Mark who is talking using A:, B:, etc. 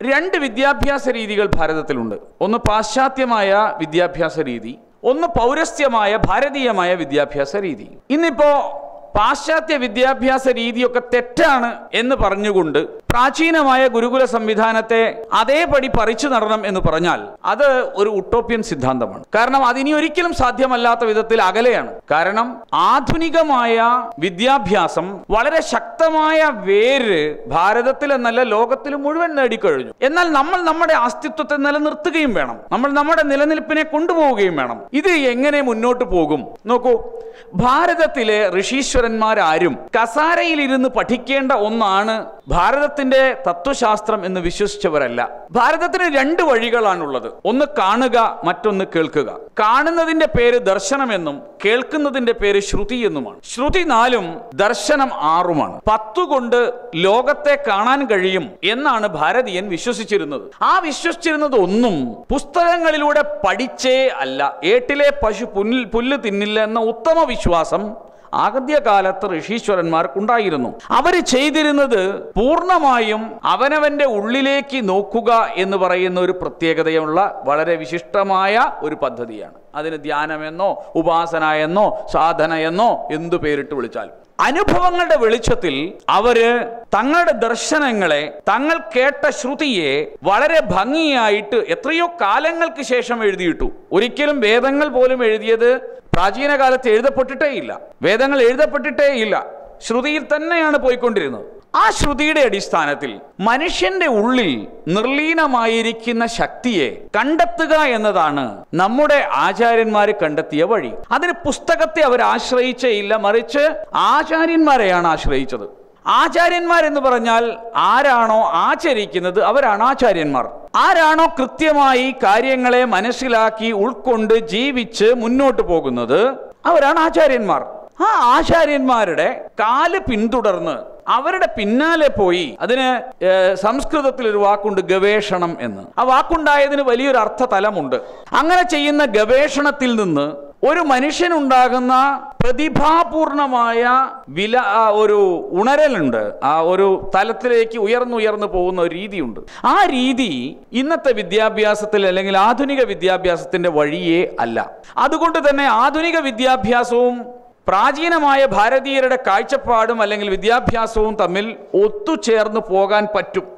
A: രണ്ട് വിദ്യാഭ്യാസ രീതികൾ ഭാരതത്തിലുണ്ട് ഒന്ന് പാശ്ചാത്യമായ വിദ്യാഭ്യാസ രീതി ഒന്ന് പൗരസ്ത്യമായ ഭാരതീയമായ വിദ്യാഭ്യാസ രീതി ഇന്നിപ്പോ പാശ്ചാത്യ വിദ്യാഭ്യാസ രീതിയൊക്കെ തെറ്റാണ് എന്ന് പറഞ്ഞുകൊണ്ട് പ്രാചീനമായ ഗുരുകുല സംവിധാനത്തെ അതേപടി പറിച്ചു നടണം എന്ന് പറഞ്ഞാൽ അത് ഒരു ഉട്ടോപ്യൻ സിദ്ധാന്തമാണ് കാരണം അതിനി ഒരിക്കലും സാധ്യമല്ലാത്ത വിധത്തിൽ അകലെയാണ് കാരണം ആധുനികമായ വിദ്യാഭ്യാസം വളരെ ശക്തമായ വേര് ഭാരതത്തിൽ എന്നല്ല ലോകത്തിൽ മുഴുവൻ നേടിക്കഴിഞ്ഞു എന്നാൽ നമ്മൾ നമ്മുടെ അസ്തിത്വത്തെ നിലനിർത്തുകയും വേണം നമ്മൾ നമ്മുടെ നിലനിൽപ്പിനെ കൊണ്ടുപോവുകയും വേണം ഇത് എങ്ങനെ മുന്നോട്ട് പോകും നോക്കൂ ഭാരതത്തിലെ ഋഷീശ്വരന്മാരാരും കസാരയിലിരുന്ന് പഠിക്കേണ്ട ഒന്നാണ് ഭാരതത്തിന്റെ തത്വശാസ്ത്രം എന്ന് വിശ്വസിച്ചവരല്ല ഭാരതത്തിന് രണ്ട് വഴികളാണുള്ളത് ഒന്ന് കാണുക മറ്റൊന്ന് കേൾക്കുക കാണുന്നതിന്റെ പേര് ദർശനമെന്നും കേൾക്കുന്നതിന്റെ പേര് ശ്രുതി എന്നുമാണ് ശ്രുതി നാലും ദർശനം ആറുമാണ് പത്തുകൊണ്ട് ലോകത്തെ കാണാൻ കഴിയും എന്നാണ് ഭാരതീയൻ വിശ്വസിച്ചിരുന്നത് ആ വിശ്വസിച്ചിരുന്നത് ഒന്നും പുസ്തകങ്ങളിലൂടെ പഠിച്ചേ അല്ല ഏട്ടിലെ പശു പുല്ല് പുല്ല് തിന്നില്ല എന്ന ഉത്തമ വിശ്വാസം ആദ്യകാലത്ത് ഋഷീശ്വരന്മാർക്കുണ്ടായിരുന്നു അവർ ചെയ്തിരുന്നത് പൂർണ്ണമായും അവനവന്റെ ഉള്ളിലേക്ക് നോക്കുക എന്ന് പറയുന്ന ഒരു പ്രത്യേകതയുള്ള വളരെ വിശിഷ്ടമായ ഒരു പദ്ധതിയാണ് അതിന് ധ്യാനമെന്നോ ഉപാസന എന്നോ സാധന എന്നോ എന്തു പേരിട്ട് വിളിച്ചാലും അനുഭവങ്ങളുടെ വെളിച്ചത്തിൽ അവര് തങ്ങളുടെ ദർശനങ്ങളെ തങ്ങൾ കേട്ട ശ്രുതിയെ വളരെ ഭംഗിയായിട്ട് എത്രയോ കാലങ്ങൾക്ക് ശേഷം എഴുതിയിട്ടു ഒരിക്കലും വേദങ്ങൾ പോലും എഴുതിയത് പ്രാചീന കാലത്ത് എഴുതപ്പെട്ടിട്ടേ ഇല്ല വേദങ്ങൾ എഴുതപ്പെട്ടിട്ടേ ഇല്ല ശ്രുതിയിൽ തന്നെയാണ് പോയിക്കൊണ്ടിരുന്നത് ആ ശ്രുതിയുടെ അടിസ്ഥാനത്തിൽ മനുഷ്യന്റെ ഉള്ളിൽ നിർലീനമായിരിക്കുന്ന ശക്തിയെ കണ്ടെത്തുക എന്നതാണ് നമ്മുടെ ആചാര്യന്മാർ കണ്ടെത്തിയ വഴി അതിന് പുസ്തകത്തെ അവർ ആശ്രയിച്ചേ ഇല്ല മറിച്ച് ആചാര്യന്മാരെയാണ് ആശ്രയിച്ചത് ആചാര്യന്മാരെന്ന് പറഞ്ഞാൽ ആരാണോ ആചരിക്കുന്നത് അവരാണ് ആചാര്യന്മാർ ആരാണോ കൃത്യമായി കാര്യങ്ങളെ മനസ്സിലാക്കി ഉൾക്കൊണ്ട് ജീവിച്ച് മുന്നോട്ട് പോകുന്നത് അവരാണ് ആചാര്യന്മാർ ആ ആചാര്യന്മാരുടെ കാല് പിന്തുടർന്ന് അവരുടെ പിന്നാലെ പോയി അതിന് ഏർ, സംസ്കൃതത്തിൽ ഒരു വാക്കുണ്ട് ഗവേഷണം എന്ന് ആ വാക്കുണ്ടായതിന് വലിയൊരു അർത്ഥതലമുണ്ട് അങ്ങനെ ചെയ്യുന്ന ഗവേഷണത്തിൽ നിന്ന് ഒരു മനുഷ്യനുണ്ടാകുന്ന പ്രതിഭാപൂർണമായ വില ആ ഒരു ഉണരലുണ്ട് ആ ഒരു തലത്തിലേക്ക് ഉയർന്നുയർന്നു പോകുന്ന ഒരു രീതിയുണ്ട് ആ രീതി ഇന്നത്തെ വിദ്യാഭ്യാസത്തിൽ അല്ലെങ്കിൽ ആധുനിക വിദ്യാഭ്യാസത്തിന്റെ വഴിയേ അല്ല അതുകൊണ്ട് തന്നെ ആധുനിക വിദ്യാഭ്യാസവും പ്രാചീനമായ ഭാരതീയരുടെ കാഴ്ചപ്പാടും അല്ലെങ്കിൽ വിദ്യാഭ്യാസവും തമ്മിൽ ഒത്തുചേർന്ന് പോകാൻ പറ്റും